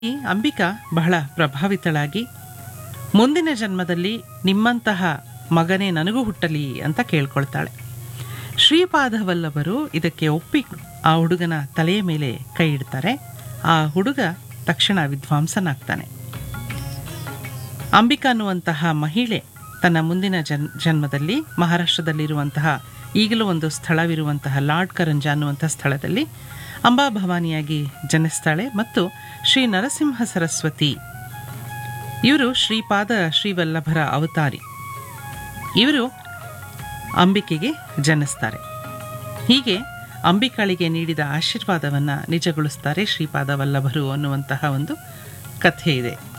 ಈ ಅಂಬಿಕಾ ಬಹಳ ಪ್ರಭಾವಿತಳಾಗಿ ಮುಂದಿನ ಜನ್ಮದಲ್ಲಿ ನಿಮ್ಮಂತಹ ಮಗನೇ ನನಗೂ ಹುಟ್ಟಲಿ ಅಂತ ಕೇಳ್ಕೊಳ್ತಾಳೆ ಶ್ರೀಪಾದವಲ್ಲಭರು ಇದಕ್ಕೆ ಒಪ್ಪಿ ಆ ಹುಡುಗನ ತಲೆಯ ಮೇಲೆ ಕೈ ಇಡ್ತಾರೆ ಆ ಹುಡುಗ ತಕ್ಷಣ ವಿದ್ವಾಂಸನಾಗ್ತಾನೆ ಅಂಬಿಕಾ ಅನ್ನುವಂತಹ ಮಹಿಳೆ ತನ್ನ ಮುಂದಿನ ಜನ್ ಜನ್ಮದಲ್ಲಿ ಮಹಾರಾಷ್ಟ್ರದಲ್ಲಿರುವಂತಹ ಈಗಲೂ ಒಂದು ಸ್ಥಳವಿರುವಂತಹ ಲಾರ್ಡ್ ಕರಂಜ ಅನ್ನುವಂಥ ಸ್ಥಳದಲ್ಲಿ ಅಂಬಾ ಭವಾನಿಯಾಗಿ ಜನಿಸ್ತಾಳೆ ಮತ್ತು ಶ್ರೀ ನರಸಿಂಹ ಸರಸ್ವತಿ ಇವರು ಶ್ರೀಪಾದ ಶ್ರೀವಲ್ಲಭರ ಅವತಾರಿ ಇವರು ಅಂಬಿಕೆಗೆ ಜನಿಸ್ತಾರೆ ಹೀಗೆ ಅಂಬಿಕಾಳಿಗೆ ನೀಡಿದ ಆಶೀರ್ವಾದವನ್ನು ನಿಜಗೊಳಿಸ್ತಾರೆ ಶ್ರೀಪಾದ ವಲ್ಲಭರು ಅನ್ನುವಂತಹ ಒಂದು ಕಥೆ ಇದೆ